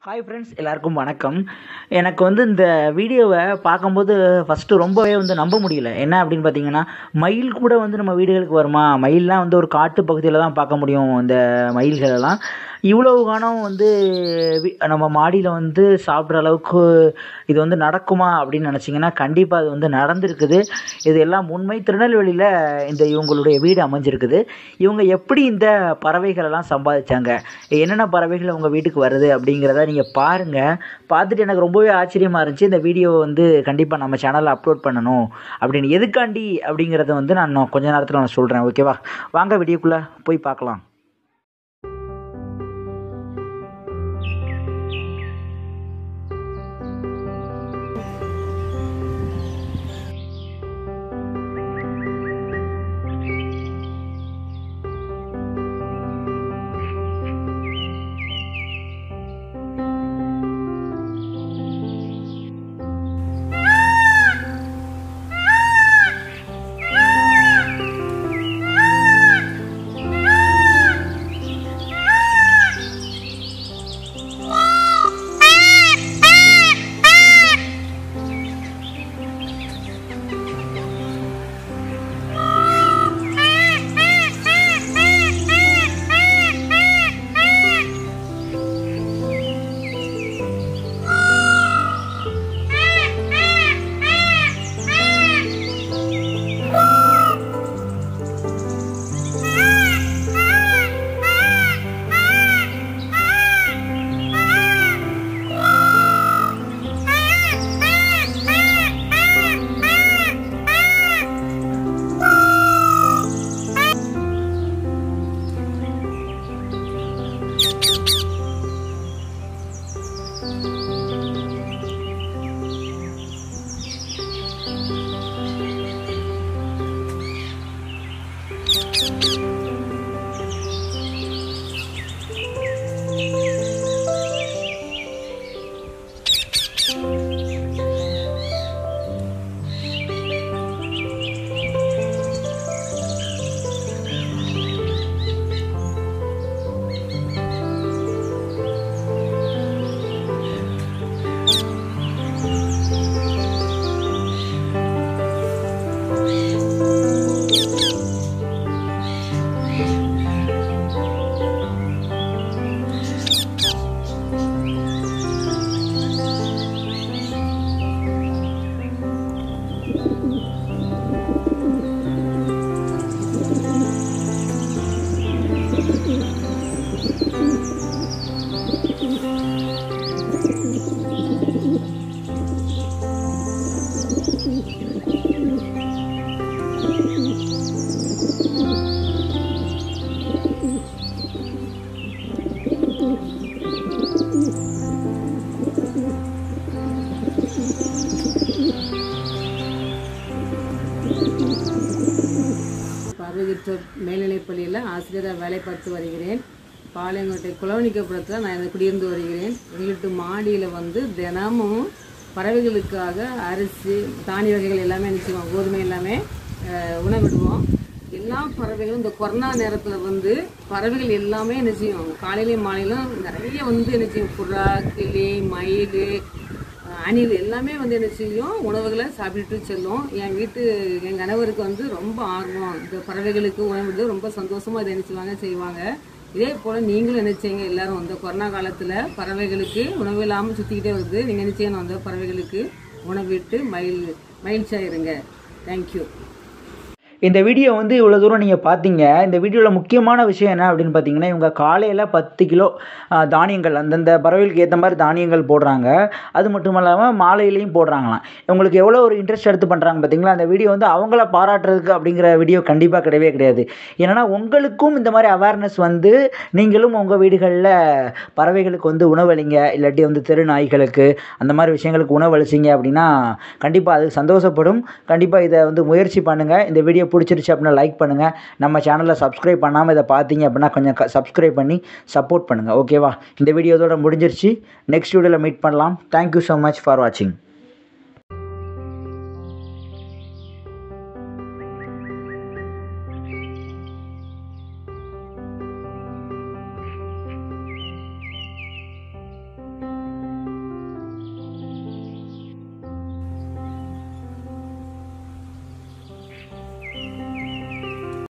hi friends எல்லாருக்கும் வணக்கம் எனக்கு வந்து இந்த வீடியோவை பார்க்கும்போது ஃபஸ்ட்டு ரொம்பவே வந்து நம்ப முடியல என்ன அப்படின்னு பார்த்தீங்கன்னா மயில் கூட வந்து நம்ம வீடுகளுக்கு வருமா மயில்லாம் வந்து ஒரு காட்டு பகுதியில் தான் பார்க்க முடியும் இந்த மயில்களெல்லாம் இவ்வளவு காலம் வந்து வி- நம்ம மாடியில் வந்து சாப்பிட்ற அளவுக்கு இது வந்து நடக்குமா அப்படின்னு நினச்சிங்கன்னா கண்டிப்பாக அது வந்து நடந்திருக்குது இது எல்லாம் உண்மை திருநெல்வேலியில் இந்த இவங்களுடைய வீடு அமைஞ்சிருக்குது இவங்க எப்படி இந்த பறவைகளெல்லாம் சம்பாதிச்சாங்க என்னென்ன பறவைகள் உங்கள் வீட்டுக்கு வருது அப்படிங்கிறத நீங்கள் பாருங்கள் பார்த்துட்டு எனக்கு ரொம்பவே ஆச்சரியமாக இருந்துச்சு இந்த வீடியோ வந்து கண்டிப்பாக நம்ம சேனலில் அப்லோட் பண்ணணும் அப்படின்னு எதுக்காண்டி அப்படிங்கிறத வந்து நான் இன்னும் கொஞ்ச நேரத்தில் நான் சொல்கிறேன் ஓகேவா வாங்க வீடியோக்குள்ளே போய் பார்க்கலாம் பார்வையற்றோர் மேல்நிலைப்பள்ளியில் ஆசிரியராக வேலை பார்த்து வருகிறேன் பாளையங்கோட்டை குளவணிக்கப்புறத்தில் நான் எனக்கு குடியிருந்து வருகிறேன் எங்களுக்கு மாடியில் வந்து தினமும் பறவைகளுக்காக அரிசி தானிய வகைகள் எல்லாமே நிச்சயம் கோதுமை எல்லாமே அஹ், உணவிடுவோம் எல்லா பறவைகளும் இந்த கொரோனா நேரத்தில் வந்து பறவைகள் எல்லாமே என்ன செய்யும் காலையிலையும் மாலையிலும் நிறைய வந்து என்ன செய்யும் புறா கிளி மயில் அணில் எல்லாமே வந்து என்ன செய்யும் உணவுகளை சாப்பிட்டுட்டு செல்லும் என் வீட்டு என் கணவருக்கு வந்து ரொம்ப ஆர்வம் இந்த பறவைகளுக்கு உணவு ரொம்ப சந்தோஷமா இதை என்ன செய்வாங்க செய்வாங்க இதே போல நீங்களும் என்ன செய்யுங்க எல்லாரும் வந்து கொரோனா காலத்துல பறவைகளுக்கு உணவு இல்லாமல் சுத்திக்கிட்டே வருது நீங்க என்ன செய்யணும் அந்த பறவைகளுக்கு உணவிட்டு மயில் மகிழ்ச்சியாக இருங்க தேங்க்யூ இந்த வீடியோ வந்து இவ்வளோ தூரம் நீங்கள் பார்த்தீங்க இந்த வீடியோவில் முக்கியமான விஷயம் என்ன அப்படின்னு பார்த்தீங்கன்னா இவங்க காலையில் பத்து கிலோ ஆ, தானியங்கள் அந்தந்த பறவைகளுக்கு ஏற்ற மாதிரி தானியங்கள் போடுறாங்க அது மட்டும் இல்லாமல் மாலையிலையும் போடுறாங்களாம் இவங்களுக்கு எவ்வளோ ஒரு இன்ட்ரெஸ்ட் எடுத்து பண்ணுறாங்க பார்த்தீங்களா அந்த வீடியோ வந்து அவங்கள பாராட்டுறதுக்கு அப்படிங்கிற வீடியோ கண்டிப்பாக கிடையவே கிடையாது ஏன்னா உங்களுக்கும் இந்த மாதிரி அவேர்னஸ் வந்து நீங்களும் உங்கள் வீடுகளில் பறவைகளுக்கு வந்து உணவளிங்க இல்லாட்டி வந்து தெரு நாய்களுக்கு அந்த மாதிரி விஷயங்களுக்கு உணவளிச்சிங்க அப்படின்னா கண்டிப்பாக அது சந்தோஷப்படும் கண்டிப்பாக இதை வந்து முயற்சி பண்ணுங்கள் இந்த வீடியோ பிடிச்சிருச்சு அப்படின்னா லைக் பண்ணுங்கள் நம்ம சேனலை சப்ஸ்கிரைப் பண்ணாமல் இதை பார்த்தீங்க அப்படின்னா கொஞ்சம் சப்ஸ்கிரைப் பண்ணி சப்போர்ட் பண்ணுங்கள் ஓகேவா இந்த வீடியோ இதோட முடிஞ்சிருச்சு நெக்ஸ்ட் வீடியோவில் மீட் பண்ணலாம் தேங்க்யூ ஸோ மச் ஃபார் வாட்சிங்